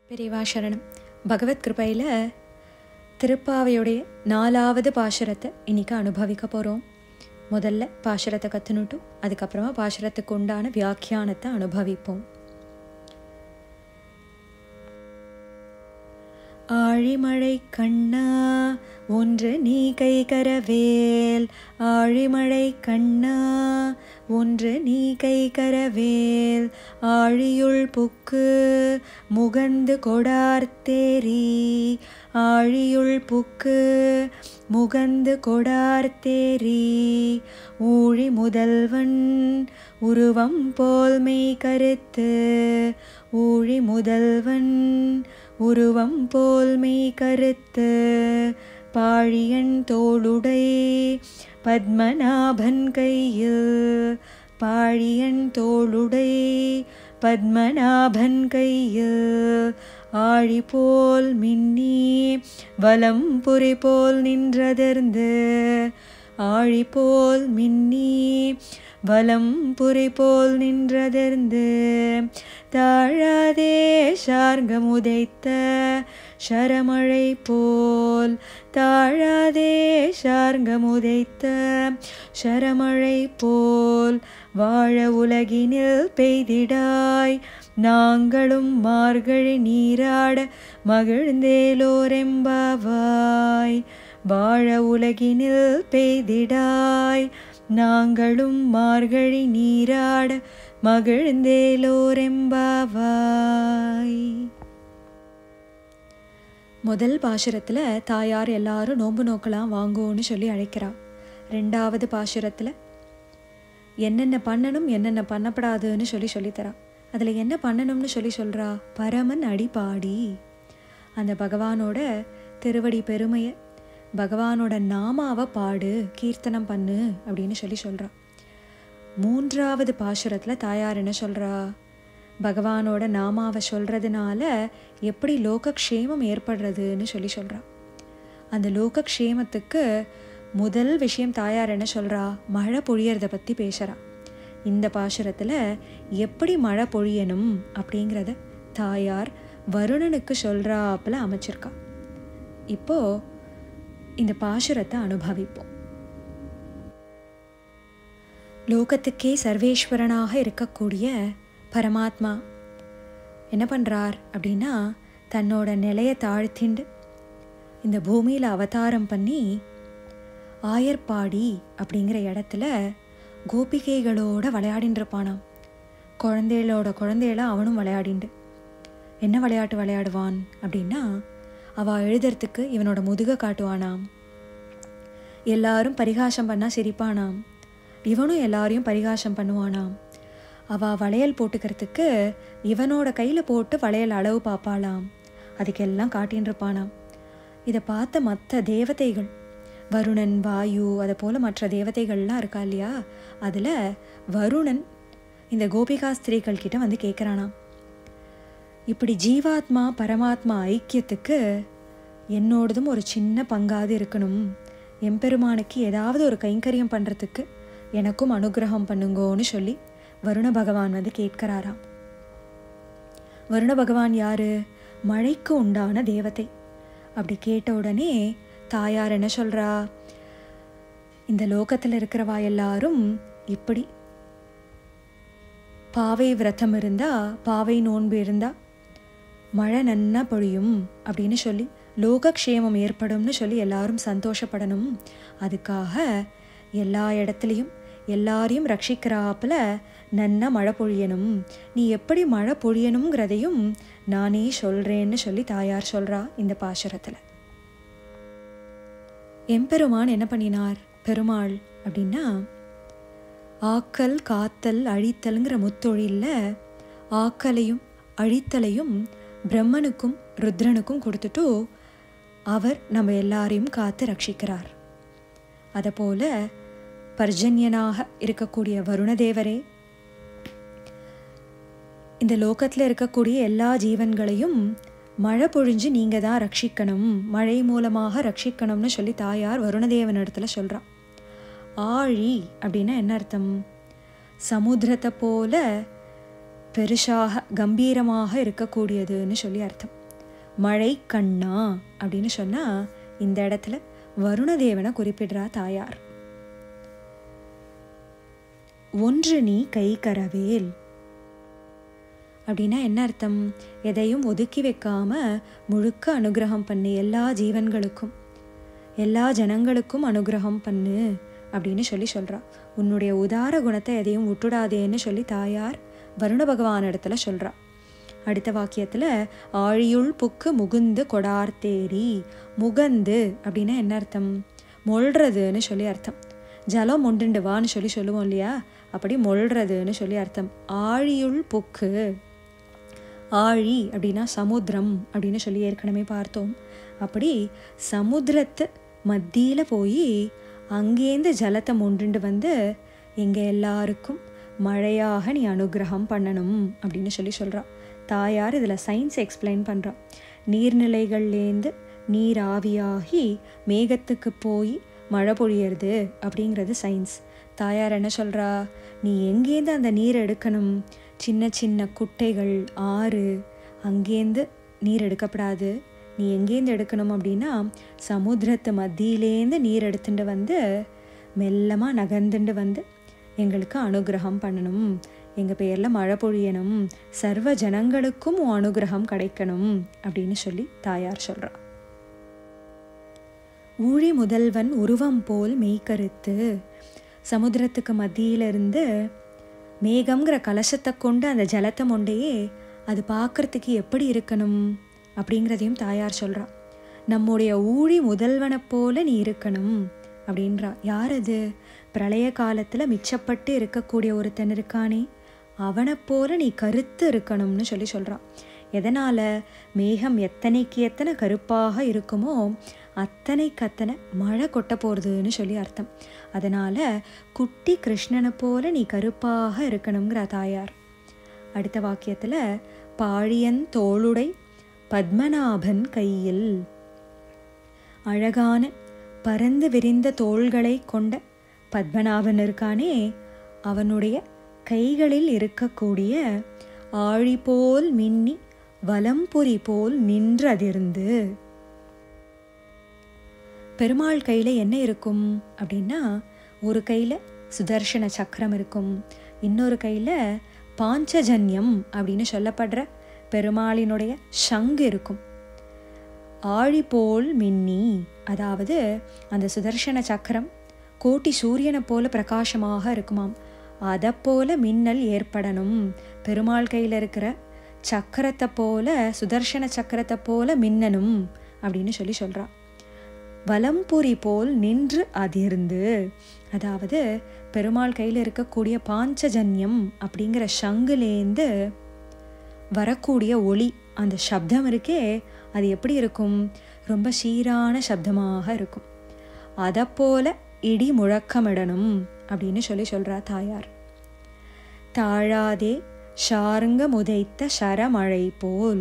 பெரியவா சரணம் பகவத் கிருபையில் திருப்பாவையுடைய நாலாவது பாசுரத்தை இன்னைக்கு அனுபவிக்க போகிறோம் முதல்ல பாசுரத்தை கற்றுனுட்டும் அதுக்கப்புறமா பாசுரத்துக்கு உண்டான வியாக்கியானத்தை அனுபவிப்போம் ஆழிமழை கண்ணா ஒன்று நீ கை கரவேல் ஆழிமழை கண்ணா ஒன்று நீ கை கரவேல் ஆழியுள் புக்கு முகந்து கொடார்த்தேரி ஆழியுள் புக்கு முகந்து கொடார்த்தேரி ஊழி முதல்வன் உருவம் போல் மெய் கருத்து ஊழி முதல்வன் உருவம் போல் மெய் கருத்து பாழியன் தோளுடை பத்மநாபன் கையில் பாழியன் தோளுடை பத்மநாபன் கையில் ஆழி போல் மின்னி வலம் புரி போல் நின்றதர்ந்து ஆழி போல் மின்னி வலம் புரி போல் நின்றதர்ந்து தாழாதே சார்கம் உதைத்த சரமழை போல் தாழாதே சார்கம் உதைத்த சரமழை போல் வாழ உலகினில் பெய்திடாய் நாங்களும் மார்கழி நீராட மகிழ்ந்தேலோரெம்பாவாய் வாழ உலகினில் பெய்திடாய் நாங்களும் மார்கழி நீராட மகிழ்ந்தேலோரெம்பாவாய் முதல் பாசுரத்தில் தாயார் எல்லாரும் நோன்பு நோக்கலாம் வாங்கோன்னு சொல்லி அழைக்கிறா ரெண்டாவது பாசுரத்தில் என்னென்ன பண்ணணும் என்னென்ன பண்ணப்படாதுன்னு சொல்லி சொல்லித்தரா அதில் என்ன பண்ணணும்னு சொல்லி சொல்கிறா பரமன் அடிபாடி அந்த பகவானோட திருவடி பெருமையை பகவானோட நாமாவை பாடு கீர்த்தனம் பண்ணு அப்படின்னு சொல்லி சொல்கிறா மூன்றாவது பாசுரத்தில் தாயார் என்ன சொல்கிறா பகவானோட நாமாவை சொல்கிறதுனால எப்படி லோகக்ஷேமம் ஏற்படுறதுன்னு சொல்லி சொல்கிறா அந்த லோகக்ஷேமத்துக்கு முதல் விஷயம் தாயார் என்ன சொல்கிறா மழை பொழியறதை பற்றி பேசுகிறா இந்த பாசுரத்தில் எப்படி மழை பொழியணும் அப்படிங்கிறத தாயார் வருணனுக்கு சொல்கிறாப்புல அமைச்சிருக்கா இப்போது இந்த பாசுரத்தை அனுபவிப்போம் லோகத்துக்கே சர்வேஸ்வரனாக இருக்கக்கூடிய பரமாத்மா என்ன பண்ணுறார் அப்படின்னா தன்னோட நிலையை தாழ்த்திண்டு இந்த பூமியில் அவதாரம் பண்ணி ஆயர்பாடி அப்படிங்கிற இடத்துல கோபிகைகளோட விளையாடின்னு இருப்பானாம் குழந்தைகளோட குழந்தைகள அவனும் விளையாடிண்டு என்ன விளையாட்டு விளையாடுவான் அப்படின்னா அவள் எழுதுறதுக்கு இவனோட முதுக காட்டுவானாம் எல்லாரும் பரிகாசம் பண்ணால் சிரிப்பானாம் இவனும் எல்லாரையும் பரிகாசம் பண்ணுவானாம் அவள் வளையல் போட்டுக்கிறதுக்கு இவனோட கையில் போட்டு வளையல் அளவு பார்ப்பாளாம் அதுக்கெல்லாம் காட்டின்னு இருப்பானாம் இதை பார்த்த மற்ற தேவதைகள் வருணன் வாயு அதை போல் மற்ற தேவதைகள்லாம் இருக்கா இல்லையா அதில் வருணன் இந்த கோபிகா ஸ்திரீகள் கிட்ட வந்து கேட்குறானாம் இப்படி ஜீவாத்மா பரமாத்மா ஐக்கியத்துக்கு என்னோடதும் ஒரு சின்ன பங்காது இருக்கணும் எம்பெருமானுக்கு ஏதாவது ஒரு கைங்கரியம் பண்ணுறதுக்கு எனக்கும் அனுகிரகம் பண்ணுங்கோன்னு சொல்லி வருண பகவான் வந்து கேட்கிறாராம் வருண பகவான் யாரு மழைக்கு உண்டான தேவதை அப்படி கேட்ட உடனே தாயார் என்ன சொல்கிறா இந்த லோகத்தில் இருக்கிறவா எல்லாரும் இப்படி பாவை விரதம் இருந்தா பாவை நோன்பு இருந்தா மழை நன்னா பொழியும் அப்படின்னு சொல்லி லோகக்ஷேமம் ஏற்படும்னு சொல்லி எல்லாரும் சந்தோஷப்படணும் அதுக்காக எல்லா இடத்துலையும் எல்லாரையும் ரட்சிக்கிறாப்புல நன்னா மழை பொழியணும் நீ எப்படி மழை பொழியணுங்கிறதையும் நானே சொல்கிறேன்னு சொல்லி தாயார் சொல்கிறா இந்த பாசுரத்தில் எம்பெருமான் என்ன பண்ணினார் பெருமாள் அப்படின்னா ஆக்கல் காத்தல் அழித்தல்ங்கிற முத்தொழிலில் ஆக்கலையும் அழித்தலையும் பிரம்மனுக்கும் ருத்ரனுக்கும் கொடுத்துட்டு அவர் நம்ம எல்லாரையும் காத்து ரட்சிக்கிறார் போல பர்ஜன்யனாக இருக்கக்கூடிய வருணதேவரே இந்த லோகத்தில் இருக்கக்கூடிய எல்லா ஜீவன்களையும் மழை பொழிஞ்சு நீங்கள் தான் ரட்சிக்கணும் மழை மூலமாக ரட்சிக்கணும்னு சொல்லி தாயார் வருணதேவன் இடத்துல சொல்கிறான் ஆழி அப்படின்னா என்ன அர்த்தம் சமுத்திரத்தை போல பெருசாக கம்பீரமாக இருக்கக்கூடியதுன்னு சொல்லி அர்த்தம் மழை கண்ணா அப்படின்னு சொன்னால் இந்த இடத்துல வருணதேவனை குறிப்பிடுறா தாயார் ஒன்று நீ கை கரவேல் அப்படின்னா என்ன அர்த்தம் எதையும் ஒதுக்கி வைக்காம முழுக்க அனுகிரகம் பண்ணு எல்லா ஜீவன்களுக்கும் எல்லா ஜனங்களுக்கும் அனுகிரகம் பண்ணு அப்படின்னு சொல்லி சொல்றா உன்னுடைய உதார குணத்தை எதையும் விட்டுடாதேன்னு சொல்லி தாயார் வருண பகவான் இடத்துல சொல்றா அடுத்த வாக்கியத்தில் ஆழியுள் புக்கு முகுந்து கொடார்த்தேரி முகந்து அப்படின்னா என்ன அர்த்தம் மொழ்றதுன்னு சொல்லி அர்த்தம் ஜலம் மொண்டுண்டு வான்னு சொல்லி சொல்லுவோம் இல்லையா அப்படி மொழ்றதுன்னு சொல்லி அர்த்தம் ஆழியுள் புக்கு ஆழி அப்படின்னா சமுத்திரம் அப்படின்னு சொல்லி ஏற்கனவே பார்த்தோம் அப்படி சமுத்திரத்து மத்தியில் போய் அங்கேருந்து ஜலத்தை மொண்டுண்டு வந்து எங்கள் எல்லாருக்கும் மழையாக நீ அனுகிரகம் பண்ணணும் அப்படின்னு சொல்லி சொல்கிறா தாயார் இதில் சயின்ஸ் எக்ஸ்பிளைன் பண்ணுறா நீர்நிலைகள்லேருந்து நீர் ஆவியாகி மேகத்துக்கு போய் மழை பொழியறது அப்படிங்கிறது சயின்ஸ் தாயார் என்ன சொல்கிறா நீ எங்கேருந்து அந்த நீர் எடுக்கணும் சின்ன சின்ன குட்டைகள் ஆறு அங்கேருந்து நீர் எடுக்கப்படாது நீ எங்கேருந்து எடுக்கணும் அப்படின்னா சமுத்திரத்து மத்தியிலேருந்து நீர் எடுத்துட்டு வந்து மெல்லமாக நகர்ந்துட்டு வந்து எங்களுக்கு அனுகிரகம் பண்ணணும் எங்கள் பேரில் மழை பொழியணும் சர்வ ஜனங்களுக்கும் உன் அனுகிரகம் கிடைக்கணும் அப்படின்னு சொல்லி தாயார் சொல்கிறா ஊழி முதல்வன் உருவம் போல் மெய்கருத்து சமுத்திரத்துக்கு மத்தியிலிருந்து மேகம்ங்கிற கலசத்தை கொண்டு அந்த ஜலத்தை மொண்டையே அது பார்க்கறதுக்கு எப்படி இருக்கணும் அப்படிங்கிறதையும் தாயார் சொல்கிறா நம்முடைய ஊழி முதல்வனைப் போல நீ இருக்கணும் அப்படின்றா யார் அது பிரளய காலத்தில் மிச்சப்பட்டு இருக்கக்கூடிய ஒருத்தன் இருக்கானே அவனைப் போல நீ கருத்து இருக்கணும்னு சொல்லி சொல்கிறான் எதனால் மேகம் எத்தனைக்கு எத்தனை கருப்பாக இருக்குமோ அத்தனைக்கு அத்தனை மழை கொட்ட போகிறதுன்னு சொல்லி அர்த்தம் அதனால் குட்டி கிருஷ்ணனை போல நீ கருப்பாக இருக்கணுங்கிற தாயார் அடுத்த வாக்கியத்தில் பாழியன் தோளுடை பத்மநாபன் கையில் அழகான பரந்து விரிந்த தோள்களை கொண்ட பத்மநாபன் இருக்கானே அவனுடைய கைகளில் இருக்கக்கூடிய ஆழி போல் மின்னி வலம்புரி போல் நின்றதிர்ந்து பெருமாள் கையில் என்ன இருக்கும் அப்படின்னா ஒரு கையில் சுதர்சன சக்கரம் இருக்கும் இன்னொரு கையில் பாஞ்சஜன்யம் அப்படின்னு சொல்லப்படுற பெருமாளினுடைய சங்கு இருக்கும் ஆழி போல் மின்னி அதாவது அந்த சுதர்சன சக்கரம் கோட்டி சூரியனை போல பிரகாசமாக இருக்குமாம் அதை போல மின்னல் ஏற்படணும் பெருமாள் கையில் இருக்கிற சக்கரத்தை போல சுதர்சன சக்கரத்தை போல மின்னணும் அப்படின்னு சொல்லி சொல்கிறா வலம்புரி போல் நின்று அதிர்ந்து அதாவது பெருமாள் கையில் இருக்கக்கூடிய பாஞ்சஜன்யம் அப்படிங்கிற சங்குலேந்து வரக்கூடிய ஒளி அந்த சப்தம் இருக்கே அது எப்படி இருக்கும் ரொம்ப சீரான சப்தமாக இருக்கும் அதை போல இடி முழக்கமிடணும் அப்படின்னு சொல்லி சொல்கிறா தாயார் தாழாதே ஷாருங்க முதைத்த சரமழை போல்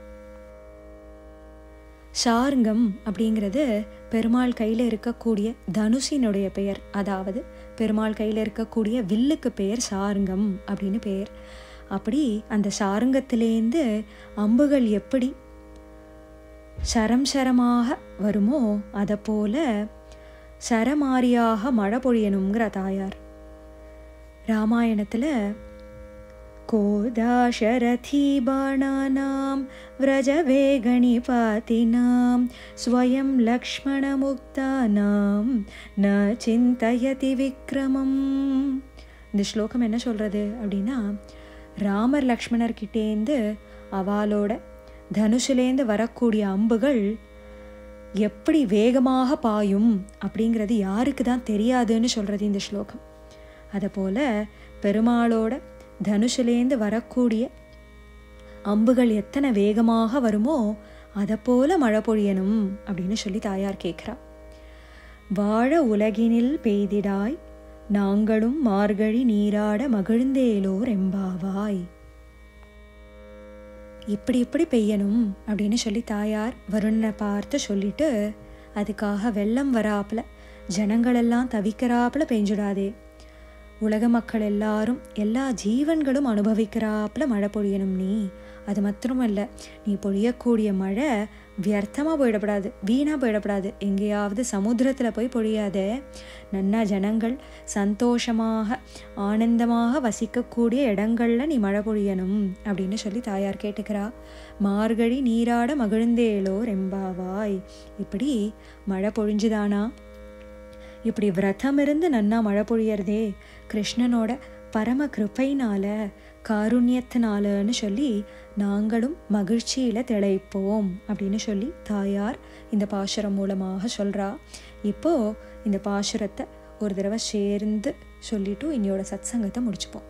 சாருங்கம் அப்படிங்கிறது பெருமாள் கையில் இருக்கக்கூடிய தனுஷினுடைய பெயர் அதாவது பெருமாள் கையில் இருக்கக்கூடிய வில்லுக்கு பெயர் சாருங்கம் அப்படின்னு பெயர் அப்படி அந்த சாருங்கத்திலேருந்து அம்புகள் எப்படி சரம் சரமாக வருமோ அதை போல சரமாரியாக மழை பொழியணுங்கிற தாயார் ராமாயணத்தில் கோதாசரதி பாணானாம் व्रजवेगणिपातिनां स्वयं லக்ஷ்மணமுக்தானாம் ந சிந்தயதி விக்ரமம் இந்த ஸ்லோகம் என்ன சொல்கிறது அப்படின்னா ராமர் லக்ஷ்மணர்கிட்டேந்து அவளோட தனுஷிலேந்து வரக்கூடிய அம்புகள் எப்படி வேகமாக பாயும் அப்படிங்கிறது யாருக்கு தான் தெரியாதுன்னு சொல்கிறது இந்த ஸ்லோகம் அதுபோல் பெருமாளோட தனுஷிலேந்து வரக்கூடிய அம்புகள் எத்தனை வேகமாக வருமோ அதை போல மழை பொழியணும் அப்படின்னு சொல்லி தாயார் கேட்குறா வாழ உலகினில் பெய்திடாய் நாங்களும் மார்கழி நீராட மகிழ்ந்தேலோர் எம்பாவாய் இப்படி இப்படி பெய்யணும் அப்படின்னு சொல்லி தாயார் வருணனை பார்த்து சொல்லிட்டு அதுக்காக வெள்ளம் வராப்புல ஜனங்களெல்லாம் தவிக்கிறாப்புல பெஞ்சுடாதே உலக மக்கள் எல்லாரும் எல்லா ஜீவன்களும் அனுபவிக்கிறாப்புல மழை பொழியணும் நீ அது மாத்திரமல்ல நீ பொழியக்கூடிய மழை வியர்த்தமாக போயிடப்படாது வீணாக போயிடப்படாது எங்கேயாவது சமுத்திரத்தில் போய் பொழியாத நன்னா ஜனங்கள் சந்தோஷமாக ஆனந்தமாக வசிக்கக்கூடிய இடங்கள்ல நீ மழை பொழியணும் அப்படின்னு சொல்லி தாயார் கேட்டுக்கிறா மார்கழி நீராட மகிழ்ந்தேளோ ரெம்பாவாய் இப்படி மழை பொழிஞ்சுதானா இப்படி விரதம் இருந்து நன்னா மழை பொழியறதே கிருஷ்ணனோட பரம கிருப்பைனால காருண்யத்தினாலன்னு சொல்லி நாங்களும் மகிழ்ச்சியில் திளைப்போம் அப்படின்னு சொல்லி தாயார் இந்த பாசுரம் மூலமாக சொல்கிறா இப்போ இந்த பாசுரத்தை ஒரு தடவை சேர்ந்து சொல்லிட்டு இன்னையோட சத்சங்கத்தை முடிச்சுப்போம்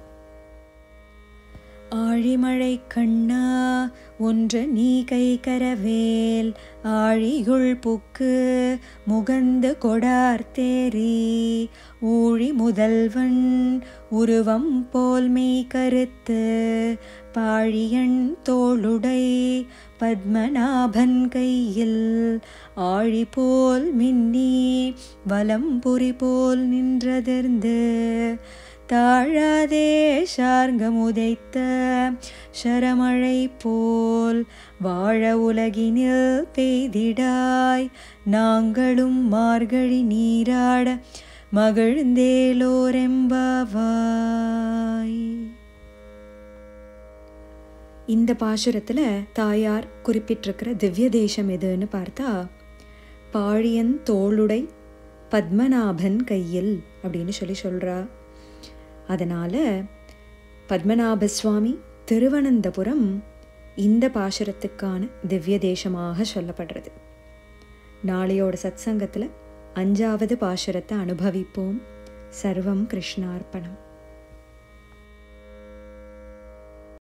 ஆழிமழை கண்ணா ஒன்று நீ கை கரவேல் ஆழியுள் புக்கு முகந்து கொடார்த்தேரி ஊழி முதல்வன் உருவம் போல் மெய் கருத்து பாழியன் தோளுடை பத்மநாபன் கையில் ஆழி போல் மின்னி வலம்புரி போல் நின்றதிர்ந்து தாழாதே சார்கம் உதைத்த சரமழை போல் வாழ உலகினில் பெய்திடாய் நாங்களும் மார்கழி நீராட மகிழ்ந்தேலோரெம்பாவாய் இந்த பாசுரத்தில் தாயார் குறிப்பிட்டிருக்கிற திவ்ய தேசம் எதுன்னு பார்த்தா பாழியன் தோளுடை பத்மநாபன் கையில் அப்படின்னு சொல்லி சொல்கிறா அதனால் பத்மநாப சுவாமி திருவனந்தபுரம் இந்த பாசுரத்துக்கான திவ்ய தேசமாக சொல்லப்படுறது நாளையோட சத்சங்கத்தில் அஞ்சாவது பாசுரத்தை அனுபவிப்போம் சர்வம் கிருஷ்ணார்ப்பணம்